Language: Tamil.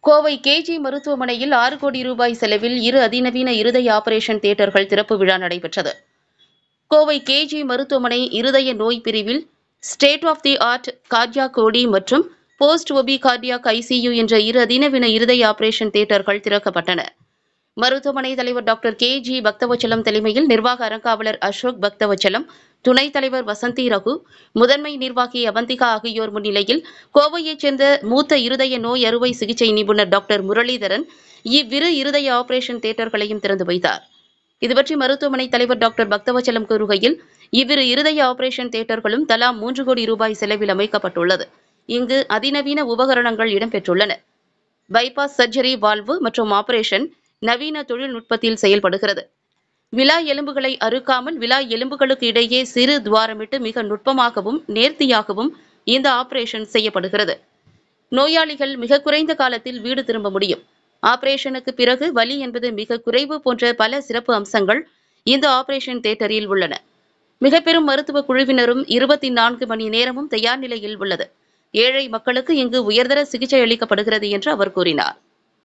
கோவை கேஜி மருத்துவமனையில் ஆறு கோடி ரூபாய் செலவில் இரு அதிநவீன இருதய ஆபரேஷன் தியேட்டர்கள் திறப்பு விழா நடைபெற்றது கோவை கேஜி மருத்துவமனை இருதய நோய் பிரிவில் ஸ்டேட் ஆஃப் தி ஆர்ட் கார்டியா கோடி மற்றும் போஸ்ட் ஒபி கார்டியாக் ஐசியு என்ற இரு அதிநவீன இருதய ஆபரேஷன் தியேட்டர்கள் திறக்கப்பட்டன மருத்துவமனை தலைவர் டாக்டர் கே ஜி பக்தவச்சலம் தலைமையில் நிர்வாக அறங்காவலர் அசோக் பக்தவச்சலம் துணைத் தலைவர் வசந்தி ரகு முதன்மை நிர்வாகி அவந்திகா ஆகியோர் முன்னிலையில் கோவையைச் சேர்ந்த மூத்த இருதய நோய் அறுவை சிகிச்சை நிபுணர் டாக்டர் முரளிதரன் இவ்விரு இருதய ஆபரேஷன் தியேட்டர்களையும் திறந்து வைத்தார் இதுபற்றி மருத்துவமனை தலைவர் டாக்டர் பக்தவச்சலம் கூறுகையில் இவ்விரு இருதய ஆபரேஷன் தியேட்டர்களும் தலா மூன்று கோடி ரூபாய் செலவில் அமைக்கப்பட்டுள்ளது இங்கு அதிநவீன உபகரணங்கள் இடம்பெற்றுள்ளன பைபாஸ் சர்ஜரி வால்வு மற்றும் ஆபரேஷன் நவீன தொழில்நுட்பத்தில் செயல்படுகிறது விலா எலும்புகளை அறுக்காமல் விலா எலும்புகளுக்கு இடையே சிறு துவாரமிட்டு மிக நுட்பமாகவும் நேர்த்தியாகவும் இந்த ஆபரேஷன் செய்யப்படுகிறது நோயாளிகள் மிக குறைந்த காலத்தில் வீடு திரும்ப முடியும் ஆபரேஷனுக்கு பிறகு வலி என்பது மிக குறைவு போன்ற பல சிறப்பு அம்சங்கள் இந்த ஆபரேஷன் தியேட்டரில் உள்ளன மிக பெரும் மருத்துவ குழுவினரும் இருபத்தி நான்கு மணி நேரமும் தயார் நிலையில் உள்ளது ஏழை மக்களுக்கு இங்கு உயர்தர சிகிச்சை அளிக்கப்படுகிறது என்று அவர் கூறினார்